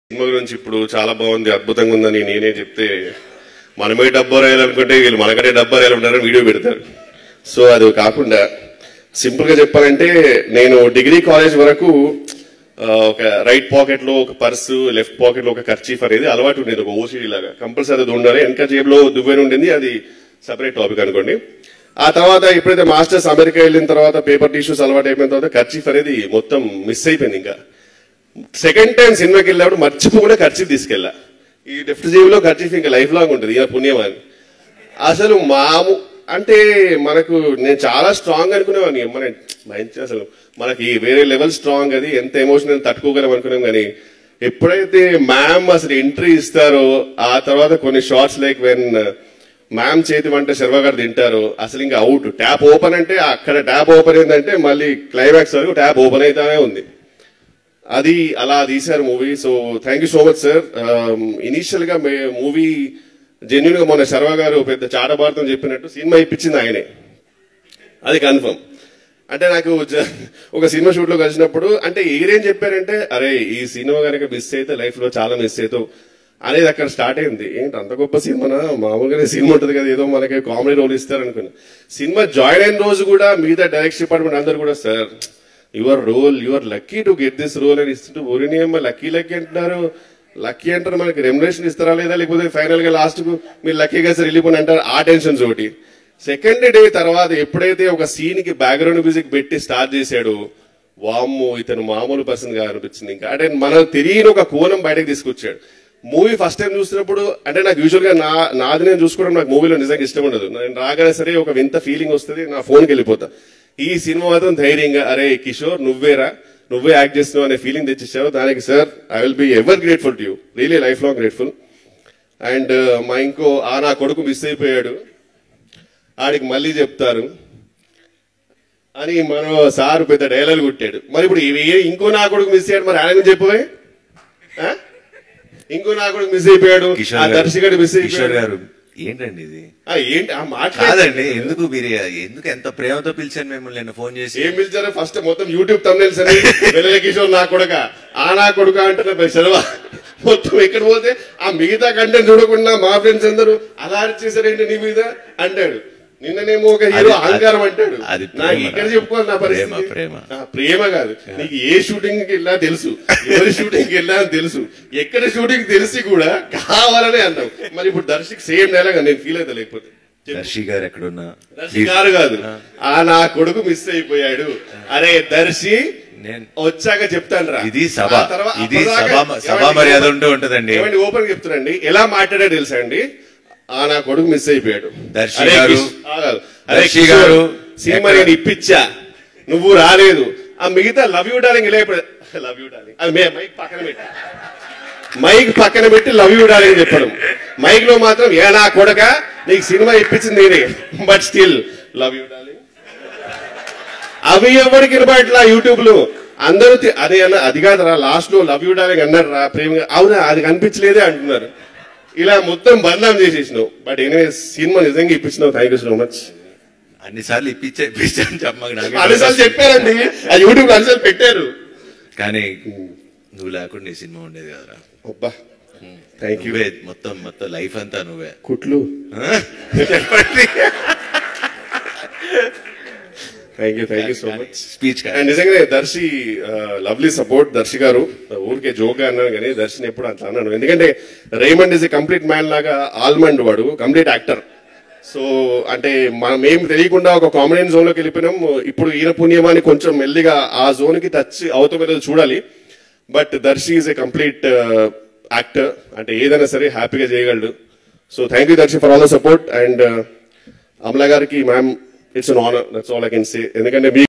Cinema గురించి ఇప్పుడు చాలా బాగుంది అద్భుతంగా ఉందని నేనే చెప్తే మనమే డబ్బా రాయాలనుకుంటే వీళ్ళు మనకంటే డబ్బా రాయాలంటారని వీడియో పెడతారు సో అది కాకుండా సింపుల్ గా చెప్పాలంటే నేను డిగ్రీ కాలేజ్ వరకు ఆ, ఒక రైట్ పాకెట్ లో ఒక పర్సు లెఫ్ట్ పాకెట్ లో ఒక ఖర్చీఫ్ అనేది అలవాటు ఉండేది ఒక ఓసిడి లాగా కంపల్సరీ అది ఉండాలి వెనక జేబులో దువ్వెన ఉండింది అది సపరేట్ టాపిక్ అనుకోండి ఆ తర్వాత ఎప్పుడైతే మాస్టర్స్ అమెరికా వెళ్ళిన తర్వాత పేపర్ టిష్యూస్ అలవాటు అయిపోయిన తర్వాత ఖర్చీఫ్ అనేది మొత్తం మిస్ అయిపోయింది ఇంకా సెకండ్ టైం సినిమాకి వెళ్ళినప్పుడు మర్చిపోకుండా ఖర్చు తీసుకెళ్ళా ఈ లెఫ్ట్ జేబులో ఖర్చు ఇంకా లైఫ్ లాంగ్ ఉంటుంది ఈయన పుణ్యం అని అసలు మాము అంటే మనకు నేను చాలా స్ట్రాంగ్ అనుకునేవాడిని మన మంచి అసలు మనకి వేరే లెవెల్ స్ట్రాంగ్ అది ఎంత ఎమోషనల్ తట్టుకోగలం అనుకున్నాం కానీ ఎప్పుడైతే మ్యామ్ అసలు ఎంట్రీ ఇస్తారో ఆ తర్వాత కొన్ని షార్ట్స్ లైక్ వెన్ మ్యామ్ చేతి వంట శర్వ గారు తింటారు అసలు ఇంకా అవుట్ ట్యాప్ ఓపెన్ అంటే అక్కడ ట్యాప్ ఓపెన్ అయిందంటే మళ్ళీ క్లైమాక్స్ వరకు ట్యాప్ ఓపెన్ అవుతానే ఉంది అది అలా తీశారు movie so thank you so much sir initial గా మూవీ జెన్యున్ గా మొన్న శర్వ గారు పెద్ద చాటభారతం చెప్పినట్టు సినిమా ఇప్పించింది ఆయనే అది కన్ఫర్మ్ అంటే నాకు జ- ఒక సినిమా షూట్ లో కలిసినప్పుడు అంటే ఏరేం చెప్పారంటే అరే ఈ సినిమా కనుక మిస్ అయితే లైఫ్ లో చాలా మిస్ అవుతావు అనేది అక్కడ స్టార్ట్ అయింది ఏంటి అంత గొప్ప సినిమానా మామూలుగానే సినిమా ఉంటుంది కదా ఏదో మనకి కామెడీ రోల్ ఇస్తారు అనుకున్నా సినిమా జాయిన్ అయిన రోజు కూడా మిగతా డైరెక్షన్ డిపార్ట్మెంట్ అందరు కూడా sir your role you're lucky to get this role అని ఇస్తుంటే ఊరిని అమ్మ లక్కీ లక్కీ అంటున్నారు లక్కీ అంటారు మనకి రెమ్యునేషన్ ఇస్తారా లేదా లేకపోతే ఫైనల్ గా లాస్ట్ కు మీరు లక్కీగా సార్ వెళ్ళిపోయి అంటారు ఆ టెన్షన్స్ ఒకటి సెకండ్ డే తర్వాత ఎప్పుడైతే ఒక సీన్ కి బ్యాక్గ్రౌండ్ మ్యూజిక్ పెట్టి స్టార్ట్ చేశాడు వామ్మో ఇతను మామూలు పర్సన్ గా అనిపించింది ఇంకా అంటే మనం తెలియని ఒక కోణం బయటకు తీసుకొచ్చాడు మూవీ ఫస్ట్ టైం చూసినప్పుడు అంటే నాకు యూజువల్ గా నా నాది నేను చూసుకోవడం నాకు మూవీలో నిజంగా ఇష్టం ఉండదు నేను రాగానే సరే ఒక వింత ఫీలింగ్ వస్తుంది నా ఫోన్కి వెళ్ళిపోతా ఈ సినిమా మాత్రం ధైర్యంగా అరే కిషోర్ నువ్వేరా నువ్వే యాక్ట్ చేస్తున్నావు అనే ఫీలింగ్ తెచ్చిచ్చావు దానికి sir I will be ever grateful to you really life long grateful and మా ఇంకో ఆ నా కొడుకు మిస్ అయిపోయాడు ఆడికి మళ్ళీ చెప్తారు అని మన సారు పెద్ద డైలాగ్ కొట్టాడు మరి ఇప్పుడు ఇవి ఇంకో నా కొడుకు మిస్ అయ్యాడు మరి ఆయన చెప్పవే ఆ? ఇంకో నా కొడుకు మిస్ అయిపోయాడు కిషోర్ ఆ గారు, దర్శకుడు మిస్ కిషోర్ అయిపోయాడు గారు ఏంటండి ఇది ఆ, ఏంటి ఆ మాట కాదండి ఎందుకు మీరు ఎందుకు ఎంత ప్రేమతో పిలిచాను మిమ్మల్ని నేను ఫోన్ చేసి ఏం పిలిచారో ఫస్ట్ మొత్తం యూట్యూబ్ తమ్నెల్స్ అని వెల్లెల కిషోర్ నా కొడుక ఆ నా కొడుక అంటున్న సెలవు మొత్తం ఎక్కడ పోతే ఆ మిగతా కంటెంట్ చూడకుండా మా ఫ్రెండ్స్ అందరూ అలా అరిచేసారేంటి నీ మీద అంటాడు నిన్ననేమో ఒక హీరో అది- అహంకారం అంటాడు అది ప్రేమ నాకు ఇక్కడ చెప్పుకోవాలి నా పరిస్థితి ప్రేమ, ప్రేమ. ఆ, ప్రేమ కాదు నీకు ఏ షూటింగ్ కి వెళ్ళా తెలుసు ఎవరి షూటింగ్ కి వెళ్ళా అని తెలుసు ఎక్కడ షూటింగ్ తెలిసి కూడా కావాలనే అన్నావు మరి ఇప్పుడు దర్శక్ సేమ్ డైలాగ్ నేను ఫీల్ అవుతా లేకపోతే దర్శి గారు ఎక్కడున్నా దర్శి గారు కాదు ఆ నా కొడుకు మిస్ అయిపోయాడు అరే దర్శి నేను వచ్చాక చెప్తాను రా ఇది సభ. ఆ తర్వా- ఇది అప్పటిదాకా- సభ- సభా ఏమండి, మర్యాద ఓపెన్- ఉంటూ ఉంటదండి. ఏమండి ఓపెన్ చెప్తానండి ఎలా మాట్లాడాడు తెలుసా అండి ఆ నా కొడుకు మిస్ అయిపోయాడు దర్శి అరే గారు, కిష్- ఆగాదు. అరే దర్శి కిషోర్, గారు, సినిమా ఎక్కడ- నేను ఇప్పించా నువ్వు రాలేదు ఆ మిగతా లవ్ యూ డాలింగ్ ఇలా లవ్ యూ డాలింగ్ అది మే మైక్ పక్కన పెట్టి మైక్ పక్కన పెట్టి లవ్ యూ డాలింగ్ చెప్పడం మైక్ లో మాత్రం ఏ నా కొడక నీకు సినిమా ఇప్పించింది నేనే but still love you darling అవి ఎవరికి వినపట్లా యూట్యూబ్ లో అందరూ తి- అదే అన్న అది కాదురా లాస్ట్ లో లవ్ యూ డాలింగ్ అన్నారు రా ప్రేమ అవునా అది కనిపించలేదే అంటున్నారు ఇలా మొత్తం బదనాం చేసేసినావు బట్ ఎనివే సినిమా నిజంగా ఇప్పించినావు థ్యాంక్ యూ సో మచ్ అన్ని సార్లు ఇప్పించే ఇప్పించాను చెప్పమాక నాకే అన్నిసార్లు చెప్పారండి ఆ యూట్యూబ్ అన్నిసార్లు పెట్టారు కానీ నువ్వు లేకుండా ఈ సినిమా ఉండేది కదరా అబ్బా థ్యాంక్ యూ నువ్వే మొత్తం మొత్తం లైఫ్ అంతా నువ్వే కుట్లు ఆ? చెప్పండి thank you thank you so much speech and నిజంగానే దర్శి లవ్లీ సపోర్ట్ దర్శి గారు ఊరికే జోక్ అన్నాను కానీ దర్శిని ఎప్పుడు అట్లా అన్నాను ఎందుకంటే Raymond is a complete man లాగా ఆల్మండ్ వాడు కంప్లీట్ యాక్టర్ సో అంటే మనం ఏం తెలియకుండా ఒక కామెడీ జోన్ లోకి వెళ్ళిపోయినాం ఇప్పుడు ఈయన పుణ్యమాని కొంచెం మెల్లిగా ఆ జోన్ కి టచ్ అవుతామో చూడాలి but Darshi is a complete actor అంటే ఏదైనా సరే హ్యాపీగా చేయగలడు so thank you Darshi for all the support and Amala గారికి ma'am it's an honour that's all I can say ఎందుకంటే మీ